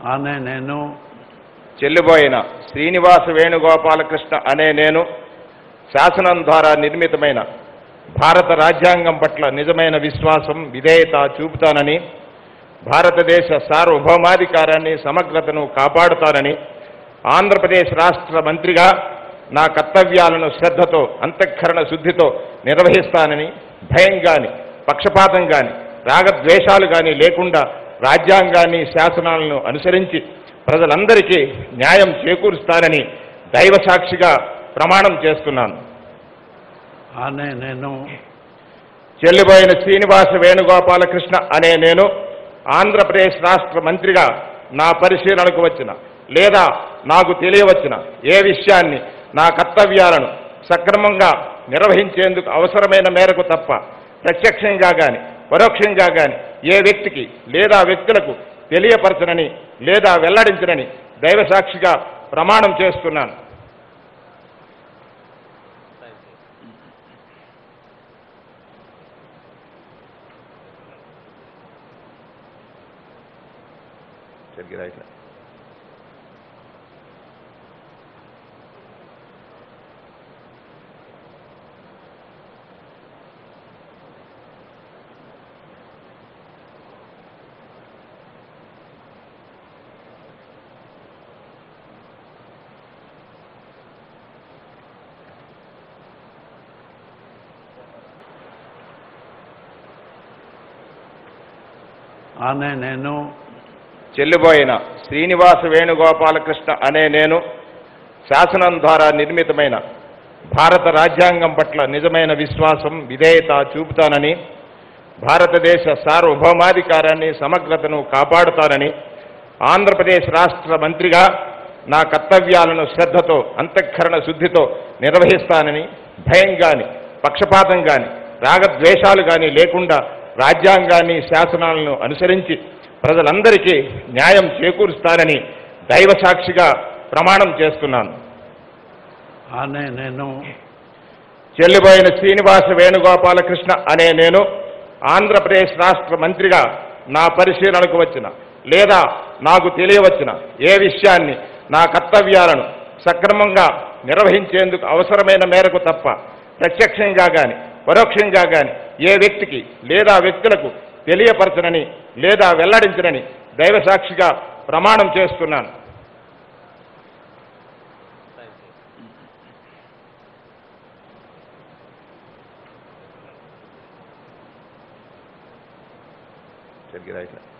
అనే నేను చెల్లిపోయిన శ్రీనివాస వేణుగోపాలకృష్ణ అనే నేను శాసనం ద్వారా నిర్మితమైన భారత రాజ్యాంగం పట్ల నిజమైన విశ్వాసం విధేయత చూపుతానని భారతదేశ సార్వభౌమాధికారాన్ని సమగ్రతను కాపాడుతానని ఆంధ్రప్రదేశ్ రాష్ట్ర మంత్రిగా నా కర్తవ్యాలను శ్రద్ధతో అంతఃకరణ శుద్ధితో నిర్వహిస్తానని భయం గాని పక్షపాతం గాని రాగద్వేషాలు గాని లేకుండా రాజ్యాంగాన్ని శాసనాలను అనుసరించి ప్రజలందరికీ న్యాయం చేకూరుస్తానని దైవ సాక్షిగా ప్రమాణం చేస్తున్నాను అనే నేను చెల్లిపోయిన శ్రీనివాస వేణుగోపాలకృష్ణ అనే నేను ఆంధ్రప్రదేశ్ రాష్ట్ర మంత్రిగా నా పరిశీలనకు వచ్చిన లేదా నాకు తెలియవచ్చిన ఏ విషయాన్ని నా కర్తవ్యాలను సక్రమంగా నిర్వహించేందుకు అవసరమైన మేరకు తప్ప ప్రత్యక్షంగా గాని పరోక్షంగా గాని ఏ వ్యక్తికి లేదా వ్యక్తులకు తెలియపరచనని లేదా వెల్లడించనని దైవసాక్షిగా ప్రమాణం చేస్తున్నాను సరిగ్గా రాయట్లే. అనే నేను చెల్లిపోయిన శ్రీనివాస వేణుగోపాలకృష్ణ అనే నేను శాసనం ద్వారా నిర్మితమైన భారత రాజ్యాంగం పట్ల నిజమైన విశ్వాసం విధేయత చూపుతానని భారతదేశ సార్వభౌమాధికారాన్ని సమగ్రతను కాపాడుతానని ఆంధ్రప్రదేశ్ రాష్ట్ర మంత్రిగా నా కర్తవ్యాలను శ్రద్ధతో అంతఃకరణ శుద్ధితో నిర్వహిస్తానని భయం గాని పక్షపాతం గాని రాగద్వేషాలు గాని లేకుండా రాజ్యాంగాన్ని శాసనాలను అనుసరించి ప్రజలందరికీ న్యాయం చేకూరుస్తానని దైవ సాక్షిగా ప్రమాణం చేస్తున్నాను అనే నేను చెల్లిపోయిన శ్రీనివాస వేణుగోపాలకృష్ణ అనే నేను ఆంధ్రప్రదేశ్ రాష్ట్ర మంత్రిగా నా పరిశీలనకు వచ్చిన లేదా నాకు తెలియవచ్చిన ఏ విషయాన్ని నా కర్తవ్యాలను సక్రమంగా నిర్వహించేందుకు అవసరమైన మేరకు తప్ప ప్రత్యక్షంగా గాని పరోక్షంగా గాని ఏ వ్యక్తికి లేదా వ్యక్తులకు తెలియపరచనని లేదా వెల్లడించనని దైవసాక్షిగా ప్రమాణం చేస్తున్నాను సరిగ్గా రాయట్లే.